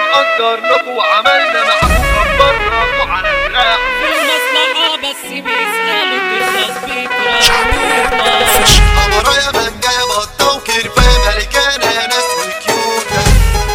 نقدر لكم وعملنا معاكم كبرناكم على دراع في المصلحة بس بيسألوا تخلص بيك ورايا منجاية بطة وكرفة ملكانة ناس وكيوتة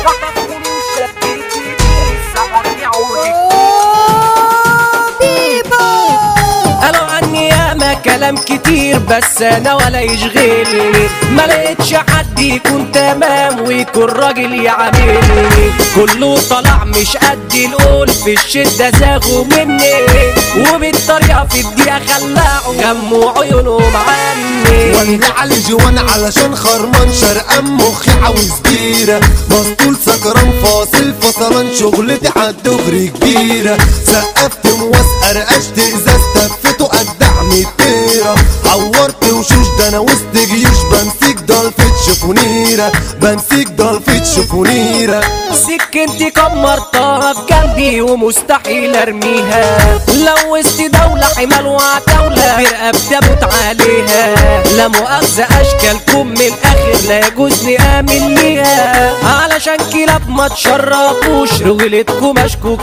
قالوا عني ياما كلام كتير بس انا ولا يشغلني ما لقيتش حد يكون تمام ويكون راجل يعاملني كله طلع مش قد القول في الشدة زاغوا مني وبالطريقة في الدقيقة خلعوا غموا عيونهم عني وانا على الجوان علشان خرمان شرقان مخي عاوز بيرة مسطول سكران فاصل فصلان شغلتي عالدغري كبيرة سقفت مواس قرقشت ازاز تفته قد عميتيرة عورت وشوش ده انا وسط جيوش بمسك ضلفة شفونيرة بمسك ضلفة شفونيرة سكنتي كمرتها في جنبي ومستحيل ارميها لو وسط دولة حمال وعتاولة برقبتي اموت عليها لا مؤاخذة اشكالكم من الاخر لا يجوز نآمن ليها علشان كلاب ما تشرفوش رجلتكم اشكوك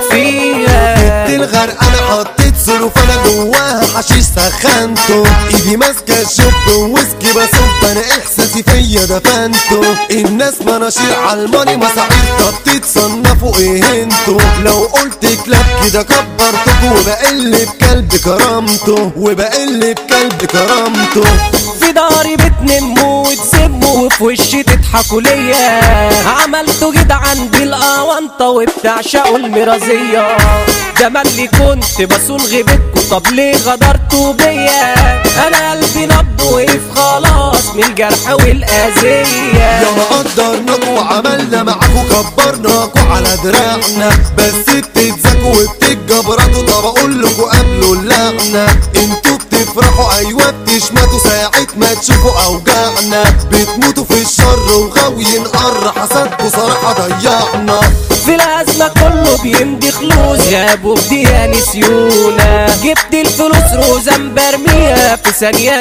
فيها الغرق انا حطيت سلوف انا جواها حشيش سخنته ايدي ماسكه الشوب وويسكي بصب انا احساسي فيا دفنته الناس مناشير عالماني مصاعير طب تتصنفوا ايه انتوا لو قلت كلاب كده كبرتكوا وبقل بكلب كرامته وبقل بكلب كرامته في داري بتنموا وتسموا وفي وشي تضحكوا ليا عملتوا كده عندي الأونطة وبتعشقوا المرازية ده ما اللي كنت بصون غيبتكوا طب ليه غدرتوا بيا انا قلبي نبض وقف خلاص من الجرح والأذية يا ما قدرناكوا وعملنا معاكوا كبرناكوا على دراعنا بس بتتزكوا وبتتجبرتوا طب اقول لكوا قبلوا اللعنة انتوا بتفرحوا ايوه بتشمتوا ساعة ما تشوفوا اوجاعنا بتموتوا في الشر وغاويين قر حسدكوا صراحة ضيعنا في الأزمة كله بيمضي خلوص غابوا بديها نسيونا جبت الفلوس روزا برميها في ثانية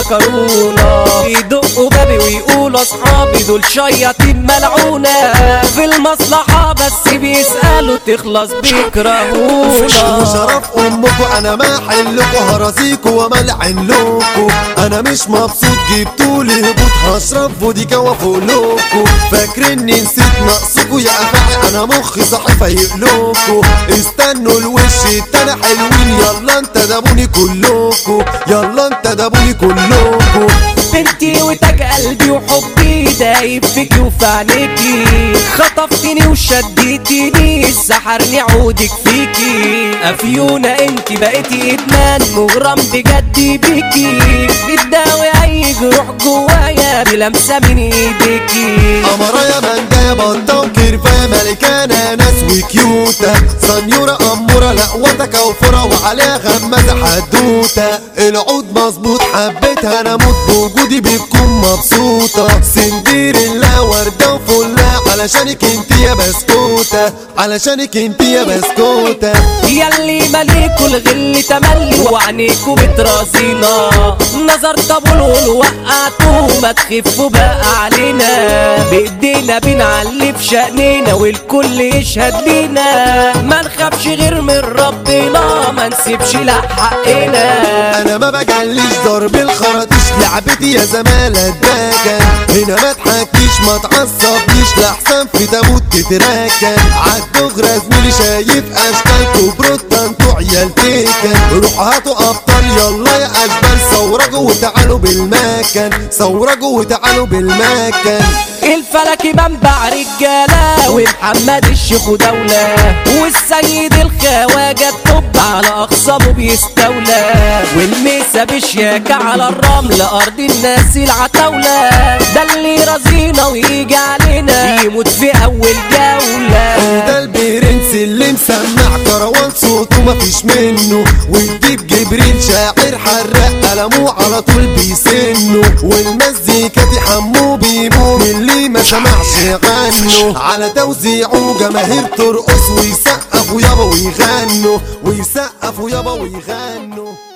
افتكرونا يدقوا بابي ويقولوا أصحابي دول شياطين ملعونة في المصلحة بس بيسألوا تخلص بيكرهونا وشرف امكوا انا ما حلكوا هرازيكوا وملعن لكوا انا مش مبسوط جبتولي هبوط هشرب فوديكا وافولوكوا فاكرني نسيت نقصكوا يا افاعي انا مخي صاحي فايقلكوا استنوا الوش التاني حلوين يلا انت دابوني كلكوا يلا انت دابوني كلكوا بنتي وتاج قلبي وحبي دايب فيكي وفي عينيكي خطفتني وشديتيني سحرني عودك فيكي افيونة انت بقيتي ادمان مغرم بجد بيكي بتداوي اي جروح جوايا بلمسة من ايديكي قمرة يا منجاية بطة وكرفة ملكانة ناس وكيوتة سنيورة أمورة لا وتكوفرة وعليها غمازة حدوتة العود مظبوط حبيتها أنا موت بوجودي بتكون مبسوطة سندريلا وردة وفلة علشانك انت يا بسكوتة علشانك انت يا بسكوتة ياللي مليكوا الغل تملي وعينيكوا بترازينا نظر طابول وقعتوه ما تخفوا بقى علينا بايدينا بنعلي في شأننا والكل يشهد لينا ما نخافش غير من ربنا ما نسيبش لا حقنا انا ما بجليش ضرب الخراطيش لعبتي يا زمالة الداكن هنا ما تحكيش ما تعصبنيش لحسن في تابوت تتراكن عالدغرة زميلي شايف اشكالكوا بروتا انتوا عيال تيكن روحوا هاتوا ابطال يلا يا اشبال صورجوا وتعالوا بالمكان صورجوا وتعالوا بالمكان الفلكي منبع رجالة ومحمد الشيخ دولة والسيد الخواجة الطب على أخصامه بيستولى والميسة بشياكة على الرمل أرض الناس العتاولة ده اللي رزينا ويجي علينا يموت في أول جولة ده البرنس اللي مسمع كروان صوته مفيش منه والديب جبريل شاعر حرق قلمه على طول بيسنه والمزيكا دي حمو بيمو من اللي ما سمعش يغنوا على توزيعه جماهير ترقص ويسقفوا يابا ويغنوا ويسقفوا يابا ويغنوا